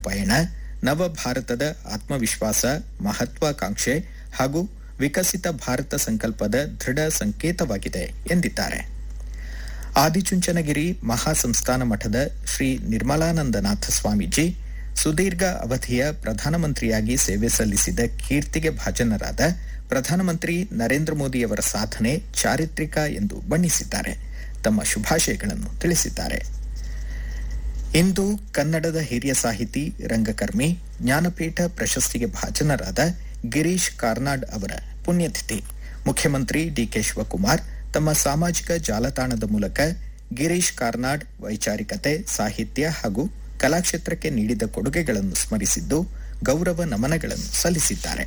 ಪಯಣ ನವ ಭಾರತದ ಆತ್ಮವಿಶ್ವಾಸ ಮಹತ್ವಾಕಾಂಕ್ಷೆ ಹಾಗೂ ವಿಕಸಿತ ಭಾರತ ಸಂಕಲ್ಪದ ದೃಢ ಸಂಕೇತವಾಗಿದೆ ಎಂದಿದ್ದಾರೆ ಆದಿಚುಂಚನಗಿರಿ ಮಹಾಸಂಸ್ಥಾನ ಮಠದ ಶ್ರೀ ನಿರ್ಮಲಾನಂದನಾಥ ಸ್ವಾಮೀಜಿ ಸುದೀರ್ಘ ಅವಧಿಯ ಪ್ರಧಾನಮಂತ್ರಿಯಾಗಿ ಸೇವೆ ಸಲ್ಲಿಸಿದ ಕೀರ್ತಿಗೆ ಭಾಜನರಾದ ಪ್ರಧಾನಮಂತ್ರಿ ನರೇಂದ್ರ ಮೋದಿಯವರ ಸಾಧನೆ ಚಾರಿತ್ರಿಕ ಎಂದು ಬಣ್ಣಿಸಿದ್ದಾರೆ ತಮ್ಮ ಶುಭಾಶಯಗಳನ್ನು ತಿಳಿಸಿದ್ದಾರೆ ಇಂದು ಕನ್ನಡದ ಹಿರಿಯ ಸಾಹಿತಿ ರಂಗಕರ್ಮಿ ಜ್ಞಾನಪೀಠ ಪ್ರಶಸ್ತಿಗೆ ಭಾಜನರಾದ ಗಿರೀಶ್ ಕಾರ್ನಾಡ್ ಅವರ ಪುಣ್ಯತಿಥಿ ಮುಖ್ಯಮಂತ್ರಿ ಡಿಕೆ ಶಿವಕುಮಾರ್ ತಮ್ಮ ಸಾಮಾಜಿಕ ಜಾಲತಾಣದ ಮೂಲಕ ಗಿರೀಶ್ ಕಾರ್ನಾಡ್ ವೈಚಾರಿಕತೆ ಸಾಹಿತ್ಯ ಹಾಗೂ ಕಲಾಕ್ಷೇತ್ರಕ್ಕೆ ನೀಡಿದ ಕೊಡುಗೆಗಳನ್ನು ಸ್ಮರಿಸಿದ್ದು ಗೌರವ ನಮನಗಳನ್ನು ಸಲ್ಲಿಸಿದ್ದಾರೆ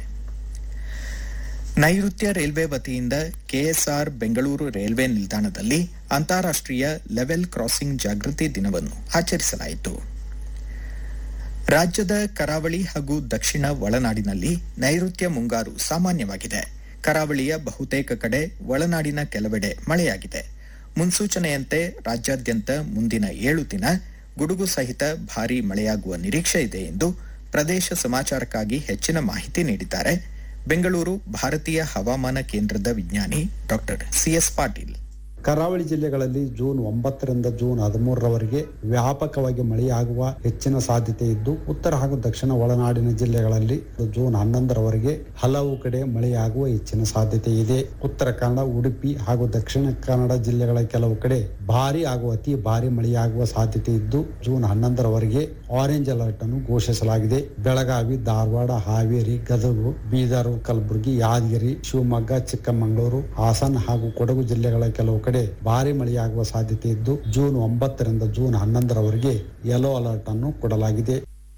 ನೈಋತ್ಯ ರೈಲ್ವೆ ವತಿಯಿಂದ ಕೆಎಸ್ಆರ್ ಬೆಂಗಳೂರು ರೈಲ್ವೆ ನಿಲ್ದಾಣದಲ್ಲಿ ಅಂತಾರಾಷ್ಟ್ರೀಯ ಲೆವೆಲ್ ಕ್ರಾಸಿಂಗ್ ಜಾಗೃತಿ ದಿನವನ್ನು ಆಚರಿಸಲಾಯಿತು ರಾಜ್ಯದ ಕರಾವಳಿ ಹಾಗೂ ದಕ್ಷಿಣ ಒಳನಾಡಿನಲ್ಲಿ ನೈಋತ್ಯ ಮುಂಗಾರು ಸಾಮಾನ್ಯವಾಗಿದೆ ಕರಾವಳಿಯ ಬಹುತೇಕ ಕಡೆ ಒಳನಾಡಿನ ಕೆಲವೆಡೆ ಮಳೆಯಾಗಿದೆ ಮುನ್ಸೂಚನೆಯಂತೆ ರಾಜ್ಯಾದ್ಯಂತ ಮುಂದಿನ ಏಳು ದಿನ ಗುಡುಗು ಸಹಿತ ಭಾರೀ ಮಳೆಯಾಗುವ ನಿರೀಕ್ಷೆ ಇದೆ ಎಂದು ಪ್ರದೇಶ ಸಮಾಚಾರಕ್ಕಾಗಿ ಹೆಚ್ಚಿನ ಮಾಹಿತಿ ನೀಡಿದ್ದಾರೆ ಬೆಂಗಳೂರು ಭಾರತೀಯ ಹವಾಮಾನ ಕೇಂದ್ರದ ವಿಜ್ಞಾನಿ ಡಾಕ್ಟರ್ ಸಿಎಸ್ ಪಾಟೀಲ್ ಕರಾವಳಿ ಜಿಲ್ಲೆಗಳಲ್ಲಿ ಜೂನ್ ಒಂಬತ್ತರಿಂದ ಜೂನ್ ಹದಿಮೂರರವರೆಗೆ ವ್ಯಾಪಕವಾಗಿ ಮಳೆಯಾಗುವ ಹೆಚ್ಚಿನ ಸಾಧ್ಯತೆ ಇದ್ದು ಉತ್ತರ ಹಾಗೂ ದಕ್ಷಿಣ ಒಳನಾಡಿನ ಜಿಲ್ಲೆಗಳಲ್ಲಿ ಜೂನ್ ಹನ್ನೊಂದರವರೆಗೆ ಹಲವು ಕಡೆ ಮಳೆಯಾಗುವ ಹೆಚ್ಚಿನ ಸಾಧ್ಯತೆ ಇದೆ ಉತ್ತರ ಕನ್ನಡ ಉಡುಪಿ ಹಾಗೂ ದಕ್ಷಿಣ ಕನ್ನಡ ಜಿಲ್ಲೆಗಳ ಕೆಲವು ಕಡೆ ಭಾರಿ ಹಾಗೂ ಅತಿ ಭಾರಿ ಮಳೆಯಾಗುವ ಸಾಧ್ಯತೆ ಇದ್ದು ಜೂನ್ ಹನ್ನೊಂದರವರೆಗೆ ಆರೆಂಜ್ ಅಲರ್ಟ್ ಅನ್ನು ಘೋಷಿಸಲಾಗಿದೆ ಬೆಳಗಾವಿ ಧಾರವಾಡ ಹಾವೇರಿ ಗದಗ ಬೀದರ್ ಕಲಬುರಗಿ ಯಾದಗಿರಿ ಶಿವಮೊಗ್ಗ ಚಿಕ್ಕಮಗಳೂರು ಹಾಸನ ಹಾಗೂ ಕೊಡಗು ಜಿಲ್ಲೆಗಳ ಕೆಲವು ಕಡೆ ಭಾರಿ ಮಳೆಯಾಗುವ ಸಾಧ್ಯತೆ ಇದ್ದು ಜೂನ್ ಒಂಬತ್ತರಿಂದ ಜೂನ್ ಹನ್ನೊಂದರವರೆಗೆ ಯೆಲ್ಲೋ ಅಲರ್ಟ್ ಅನ್ನು ಕೊಡಲಾಗಿದೆ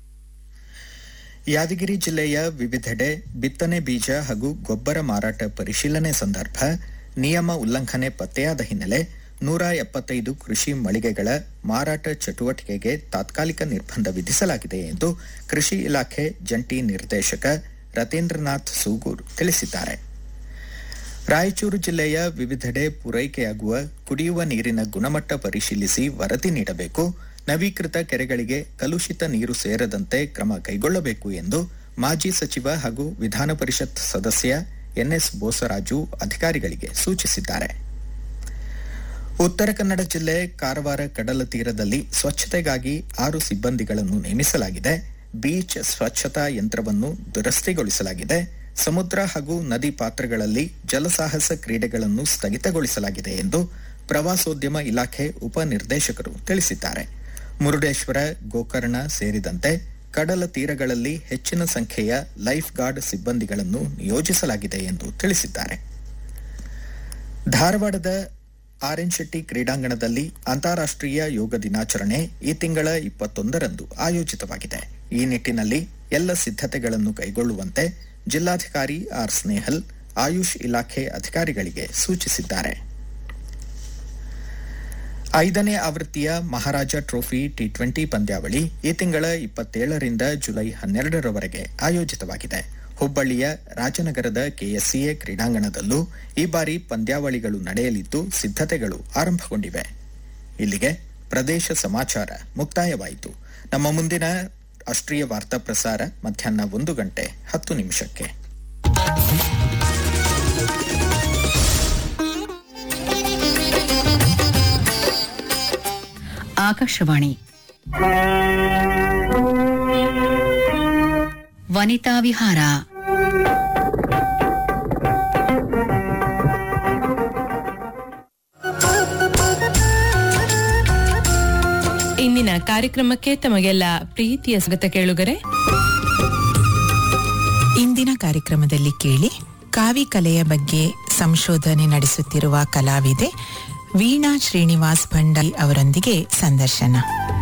ಯಾದಗಿರಿ ಜಿಲ್ಲೆಯ ವಿವಿಧೆಡೆ ಬಿತ್ತನೆ ಬೀಜ ಹಾಗೂ ಗೊಬ್ಬರ ಮಾರಾಟ ಪರಿಶೀಲನೆ ಸಂದರ್ಭ ನಿಯಮ ಉಲ್ಲಂಘನೆ ಪತ್ತೆಯಾದ ಹಿನ್ನೆಲೆ ನೂರ ಎಪ್ಪತ್ತೈದು ಕೃಷಿ ಮಳಿಗೆಗಳ ಮಾರಾಟ ಚಟುವಟಿಕೆಗೆ ತಾತ್ಕಾಲಿಕ ನಿರ್ಬಂಧ ವಿಧಿಸಲಾಗಿದೆ ಎಂದು ಕೃಷಿ ಇಲಾಖೆ ಜಂಟಿ ನಿರ್ದೇಶಕ ರತೇಂದ್ರನಾಥ್ ಸೂಗೂರ್ ತಿಳಿಸಿದ್ದಾರೆ ರಾಯಚೂರು ಜಿಲ್ಲೆಯ ವಿವಿಧೆಡೆ ಪೂರೈಕೆಯಾಗುವ ಕುಡಿಯುವ ನೀರಿನ ಗುಣಮಟ್ಟ ಪರಿಶೀಲಿಸಿ ವರದಿ ನೀಡಬೇಕು ನವೀಕೃತ ಕೆರೆಗಳಿಗೆ ಕಲುಷಿತ ನೀರು ಸೇರದಂತೆ ಕ್ರಮ ಕೈಗೊಳ್ಳಬೇಕು ಎಂದು ಮಾಜಿ ಸಚಿವ ಹಾಗೂ ವಿಧಾನ ಪರಿಷತ್ ಸದಸ್ಯ ಎನ್ಎಸ್ ಬೋಸರಾಜು ಅಧಿಕಾರಿಗಳಿಗೆ ಸೂಚಿಸಿದ್ದಾರೆ ಉತ್ತರ ಕನ್ನಡ ಜಿಲ್ಲೆ ಕಾರವಾರ ಕಡಲ ತೀರದಲ್ಲಿ ಸ್ವಚ್ಛತೆಗಾಗಿ ಆರು ಸಿಬ್ಬಂದಿಗಳನ್ನು ನೇಮಿಸಲಾಗಿದೆ ಬೀಚ್ ಸ್ವಚ್ಛತಾ ಯಂತ್ರವನ್ನು ದುರಸ್ತಿಗೊಳಿಸಲಾಗಿದೆ ಸಮುದ್ರ ಹಾಗೂ ನದಿ ಪಾತ್ರಗಳಲ್ಲಿ ಜಲಸಾಹಸ ಕ್ರೀಡೆಗಳನ್ನು ಸ್ಥಗಿತಗೊಳಿಸಲಾಗಿದೆ ಎಂದು ಪ್ರವಾಸೋದ್ಯಮ ಇಲಾಖೆ ಉಪನಿರ್ದೇಶಕರು ತಿಳಿಸಿದ್ದಾರೆ ಮುರುಡೇಶ್ವರ ಗೋಕರ್ಣ ಸೇರಿದಂತೆ ಕಡಲ ತೀರಗಳಲ್ಲಿ ಹೆಚ್ಚಿನ ಸಂಖ್ಯೆಯ ಲೈಫ್ ಗಾರ್ಡ್ ಸಿಬ್ಬಂದಿಗಳನ್ನು ನಿಯೋಜಿಸಲಾಗಿದೆ ಎಂದು ತಿಳಿಸಿದ್ದಾರೆ ಧಾರವಾಡದ ಆರ್ಎನ್ ಶೆಟ್ಟಿ ಕ್ರೀಡಾಂಗಣದಲ್ಲಿ ಅಂತಾರಾಷ್ಟ್ರೀಯ ಯೋಗ ದಿನಾಚರಣೆ ಈ ತಿಂಗಳ ಇಪ್ಪತ್ತೊಂದರಂದು ಆಯೋಜಿತವಾಗಿದೆ ಈ ನಿಟ್ಟಿನಲ್ಲಿ ಎಲ್ಲ ಸಿದ್ಧತೆಗಳನ್ನು ಕೈಗೊಳ್ಳುವಂತೆ ಜಿಲ್ಲಾಧಿಕಾರಿ ಆರ್ ಸ್ನೇಹಲ್ ಆಯುಷ್ ಇಲಾಖೆ ಅಧಿಕಾರಿಗಳಿಗೆ ಸೂಚಿಸಿದ್ದಾರೆ ಐದನೇ ಆವೃತ್ತಿಯ ಮಹಾರಾಜ ಟ್ರೋಫಿ ಟಿ ಟ್ವೆಂಟಿ ಪಂದ್ಯಾವಳಿ ಈ ತಿಂಗಳ ಇಪ್ಪತ್ತೇಳರಿಂದ ಜುಲೈ ಹನ್ನೆರಡರವರೆಗೆ ಆಯೋಜಿತವಾಗಿದೆ ಹುಬ್ಬಳ್ಳಿಯ ರಾಜನಗರದ ಕೆಎಸ್ಸಿಎ ಕ್ರೀಡಾಂಗಣದಲ್ಲೂ ಈ ಬಾರಿ ಪಂದ್ಯಾವಳಿಗಳು ನಡೆಯಲಿದ್ದು ಸಿದ್ಧತೆಗಳು ಆರಂಭಗೊಂಡಿವೆ ಇಲ್ಲಿಗೆ ಪ್ರದೇಶ ಸಮಾಚಾರ ಮುಕ್ತಾಯವಾಯಿತು ನಮ್ಮ ಮುಂದಿನ ರಾಷ್ಟ್ರೀಯ ವಾರ್ತಾ ಪ್ರಸಾರ ಮಧ್ಯಾಹ್ನ ಒಂದು ಗಂಟೆ ಹತ್ತು ನಿಮಿಷಕ್ಕೆ ಆಕಾಶವಾಣಿ ವನಿತಾ ವಿಹಾರ ಇಂದಿನ ಕಾರ್ಯಕ್ರಮಕ್ಕೆ ತಮಗೆಲ್ಲ ಪ್ರೀತಿಯ ಸ್ವಾಗತ ಕೇಳುಗರೆ ಇಂದಿನ ಕಾರ್ಯಕ್ರಮದಲ್ಲಿ ಕೇಳಿ ಕಾವಿ ಕಲೆಯ ಬಗ್ಗೆ ಸಂಶೋಧನೆ ನಡೆಸುತ್ತಿರುವ ಕಲಾವಿದೆ ವೀಣಾ ಶ್ರೀನಿವಾಸ್ ಭಂಡಾರಿ ಅವರೊಂದಿಗೆ ಸಂದರ್ಶನ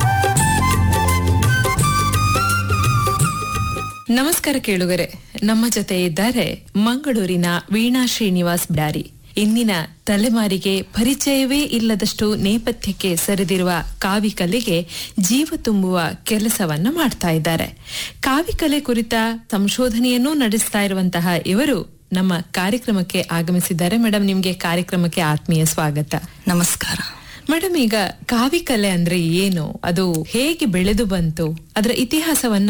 ನಮಸ್ಕಾರ ಕೇಳುಗರೆ ನಮ್ಮ ಜೊತೆ ಇದ್ದಾರೆ ಮಂಗಳೂರಿನ ವೀಣಾ ಶ್ರೀನಿವಾಸ್ ಬ್ಯಾರಿ ಇಂದಿನ ತಲೆಮಾರಿಗೆ ಪರಿಚಯವೇ ಇಲ್ಲದಷ್ಟು ನೇಪಥ್ಯಕ್ಕೆ ಸರಿದಿರುವ ಕಾವಿಕಲೆಗೆ ಜೀವ ತುಂಬುವ ಕೆಲಸವನ್ನ ಮಾಡ್ತಾ ಇದ್ದಾರೆ ಕಾವಿಕಲೆ ಕುರಿತ ಸಂಶೋಧನೆಯನ್ನೂ ನಡೆಸ್ತಾ ಇರುವಂತಹ ಇವರು ನಮ್ಮ ಕಾರ್ಯಕ್ರಮಕ್ಕೆ ಆಗಮಿಸಿದ್ದಾರೆ ಮೇಡಮ್ ನಿಮ್ಗೆ ಕಾರ್ಯಕ್ರಮಕ್ಕೆ ಆತ್ಮೀಯ ಸ್ವಾಗತ ನಮಸ್ಕಾರ ಮೇಡಮ್ ಈಗ ಕಾವಿಕಲೆ ಅಂದ್ರೆ ಏನು ಅದು ಹೇಗೆ ಬೆಳೆದು ಬಂತು ಅದರ ಇತಿಹಾಸವನ್ನ